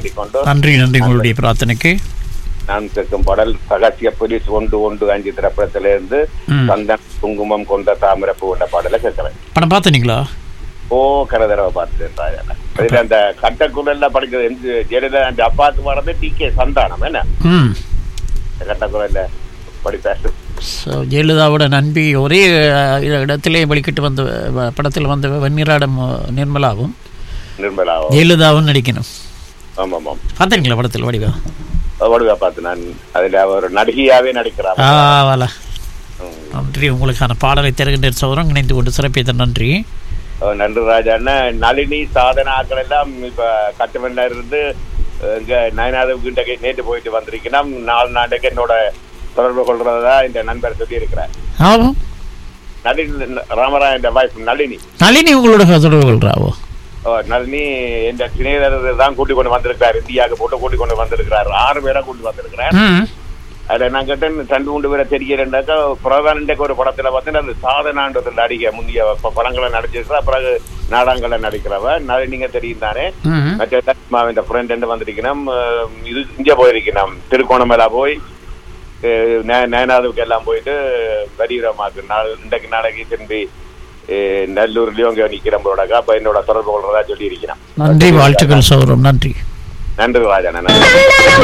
வேண்டிக் கொண்டு நன்றி நன்றி உங்களுடைய பிரார்த்தனைக்கு நான் கேட்கும் பாடல் ரகசிய போலீஸ் ஒன்று ஒன்று அஞ்சு திரைப்படத்திலிருந்து ம். சந்தன் குங்குமம் கொண்ட தாமிரப்பு கொண்ட பாடலை கேட்கிறேன் படம் பார்த்தீங்களா ஓ கரதரவை பார்த்துட்டேன் ராஜாண்ணா. அதுல அந்த கட்டக்குரல்ல படிக்கிறது எந்த ஜெயலலிதா அந்த அப்பாவுக்கு வர்றது டி கே சந்தானம் என்ன ம் இந்த கட்டக்குரல்ல படிப்பாரு ஸோ ஜெயலலிதாவோட நண்பி ஒரே அஹ், இடத்திலே வெளிக்கிட்டு வந்த வ- படத்தில் வந்த வெண்ணிராடம் நிர்மலாவும் நிர்மலா ஜெயலலிதாவும் நடிக்கணும் ஆமா ஆமாம் பார்த்தீங்களா படத்தில் வடிவா வடுவா பார்த்து நான் அதுல அவர் நடிகையாவே நடிக்கிறார் ஆ வாலா நன்றி உங்களுக்கான பாடலை தருகின்ற சௌரம் இணைந்து கொண்டு சிறப்பித்த நன்றி அஹ் நன்றி ராஜாண்ணா நளினி சாதனாக்கள் எல்லாம் இப்ப கட்டுமன்ல இருந்து அஹ், இங்க நயனாதவுக்கு நேற்று போயிட்டு வந்திருக்கணும் நாலு நாளைக்கு என்னோட தொடர்பு கொள்றதா இந்த நண்பர் சொல்லி இருக்கிறார் ஆமாம் நளினி ராமராயன் வைஃப் நளினி நளினி உங்களோட தொடர்பு கொள்றாவோ ஓ, நளினி இந்த சிநேகர் தான் கூட்டி கொண்டு வந்திருக்கிறார் இந்தியாவுக்கு போட்டு கூட்டி கொண்டு வந்திருக்கிறார் ஆறு பேரை கூட்டி வந்திருக்கிறார் ம் அதுல நான் கேட்டேன் ரெண்டு மூன்று பேரை தெரியலண்டாக்கா பிரதானண்டக்கு ஒரு படத்துல வந்து அது சாதனான்றது நடிகை முந்தைய ப- படங்களை நடிச்சிருக்கிறா பிறகு நாடகங்களை நடிக்கிறவ நளினிங்க தெரியும் தானே ம் மற்ற இந்த ஃப்ரெண்ட் வந்திருக்கணும் அஹ் இது இங்க போயிருக்கணும் திருக்கோணமேலா போய் அஹ் நே- நேனாதுக்கு எல்லாம் போயிட்டு வடிவமாக்கு நாள் இன்றைக்கு நாளைக்கு திரும்பி அஹ் நல்லூர்லயும் அங்க நிக்கிறோம் அப்ப என்னோட தொடர்பு கொள்றதா சொல்லி இருக்கிறான் நன்றி வாழ்த்துக்கள் சௌரம் நன்றி நன்றி ராஜா நன்றி